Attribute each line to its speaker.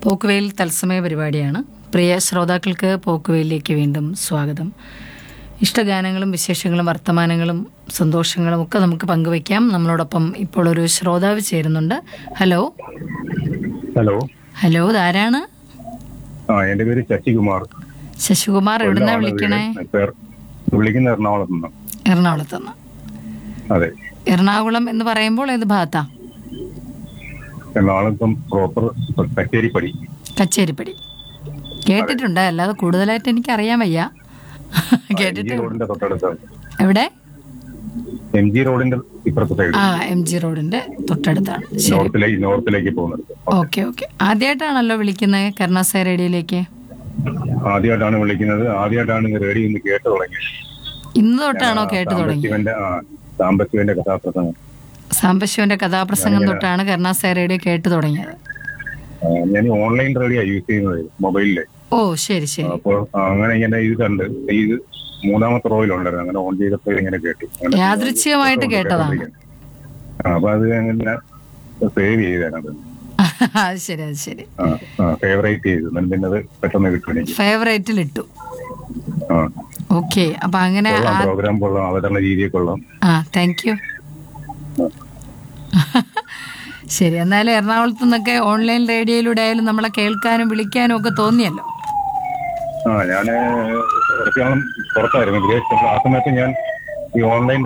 Speaker 1: പോക്കുവെയിൽ തത്സമയ പരിപാടിയാണ് പ്രിയ ശ്രോതാക്കൾക്ക് പോക്കുവെയിലേക്ക് വീണ്ടും സ്വാഗതം ഇഷ്ടഗാനങ്ങളും വിശേഷങ്ങളും വർത്തമാനങ്ങളും സന്തോഷങ്ങളും ഒക്കെ നമുക്ക് പങ്കുവയ്ക്കാം നമ്മളോടൊപ്പം ഇപ്പോൾ ഒരു ശ്രോതാവ് ചേരുന്നുണ്ട് ഹലോ
Speaker 2: ഹലോ
Speaker 1: ഹലോ ഇതാരാണ്
Speaker 2: ആ എന്റെ പേര് ശശികുമാർ
Speaker 1: ശശികുമാർ എവിടുന്നാ
Speaker 2: കൊല്ലമാണ്
Speaker 1: വിളിക്കണേ
Speaker 2: വീട്. പേർ വിളിക്കുന്ന എറണാകുളത്ത് നിന്ന്
Speaker 1: എറണാകുളത്തുനിന്ന്
Speaker 2: അതെ
Speaker 1: എറണാകുളം എന്ന് പറയുമ്പോൾ ഏത് ഭാഗത്താ
Speaker 2: എറണാകുളം പ്രോപ്പർ കച്ചേരിപ്പടി
Speaker 1: കച്ചേരിപ്പടി കേട്ടിട്ടുണ്ട് അല്ലാതെ കൂടുതലായിട്ട് എനിക്ക് അറിയാൻ വയ്യ
Speaker 2: എം ജി
Speaker 1: കേട്ടിട്ട്
Speaker 2: റോഡിന്റെ തൊട്ടടുത്താണ്
Speaker 1: എവിടെ
Speaker 2: എം ജി റോഡിന്റെ ഇപ്പുറത്തെ സൈഡ്
Speaker 1: ആ എം ജി റോഡിന്റെ തൊട്ടടുത്താണ് ശരി
Speaker 2: നോർത്തിലേക്ക് നോർത്തിലേക്ക് പോകുന്നത്
Speaker 1: ഓക്കെ ഓക്കെ ആദ്യമായിട്ടാണല്ലോ വിളിക്കുന്നത് കരുണാസായ റേഡിയോയിലേക്ക്
Speaker 2: ആദ്യമായിട്ടാണ് വിളിക്കുന്നത് ആദ്യമായിട്ടാണ് ഈ റേഡിയോ ഒന്ന് കേട്ട് തുടങ്ങിയത്
Speaker 1: ഇന്ന് തൊട്ടാണോ കേട്ടു തുടങ്ങി
Speaker 2: സാമ്പശിവന്റെ ആ സാമ്പശിവന്റെ കഥാപ്രസംഗം
Speaker 1: സാംബശിവന്റെ കഥാപ്രസംഗം തൊട്ടാണ് കരുണാസായ റേഡിയോ കേട്ടു തുടങ്ങിയത്
Speaker 2: ആ, ഞാൻ ഓൺലൈൻ റേഡിയോ യൂസ് ചെയ്യുന്നത് മൊബൈലില്
Speaker 1: ഓ ശരി ശരി
Speaker 2: അപ്പോൾ അങ്ങനെ ഇങ്ങനെ ഇത് കണ്ട് ഇത് മൂന്നാമത്തെ റോയിലുണ്ടായിരുന്നു അങ്ങനെ ഓൺ ചെയ്തപ്പോൾ ഇങ്ങനെ കേട്ടു അങ്ങനെ
Speaker 1: യാദൃച്ഛികമായിട്ട് കേട്ടതാണ്
Speaker 2: ആ, അപ്പൊ അത് അങ്ങനെ സേവ് ചെയ്തത്
Speaker 1: അത് ശരി അത് ശരി
Speaker 2: ഫേവറേറ്റ് ചെയ്തു എന്നിട്ട് പിന്നെ അത് പെട്ടെന്ന് കിട്ടും എനിക്ക്
Speaker 1: ഫേവറേറ്റിൽ ഇട്ടു
Speaker 2: ആ
Speaker 1: ഓക്കെ അപ്പൊ അങ്ങനെ
Speaker 2: കൊള്ളാം
Speaker 1: ആ-
Speaker 2: പ്രോഗ്രാം കൊള്ളാം അവതരണ രീതിയെ കൊള്ളാം
Speaker 1: ആ താങ്ക് യു ശരി എന്നാലും എറണാകുളത്തു നിന്നൊക്കെ ഓൺലൈൻ റേഡിയോയിലൂടെ ആയാലും നമ്മളെ കേൾക്കാനും വിളിക്കാനും ഒക്കെ തോന്നിയല്ലോ
Speaker 2: ആ ഞാൻ കുറച്ചു നാളും പുറത്തായിരുന്നു വിദേശത്ത് ആ സമയത്ത് ഞാൻ ഈ ഓൺലൈൻ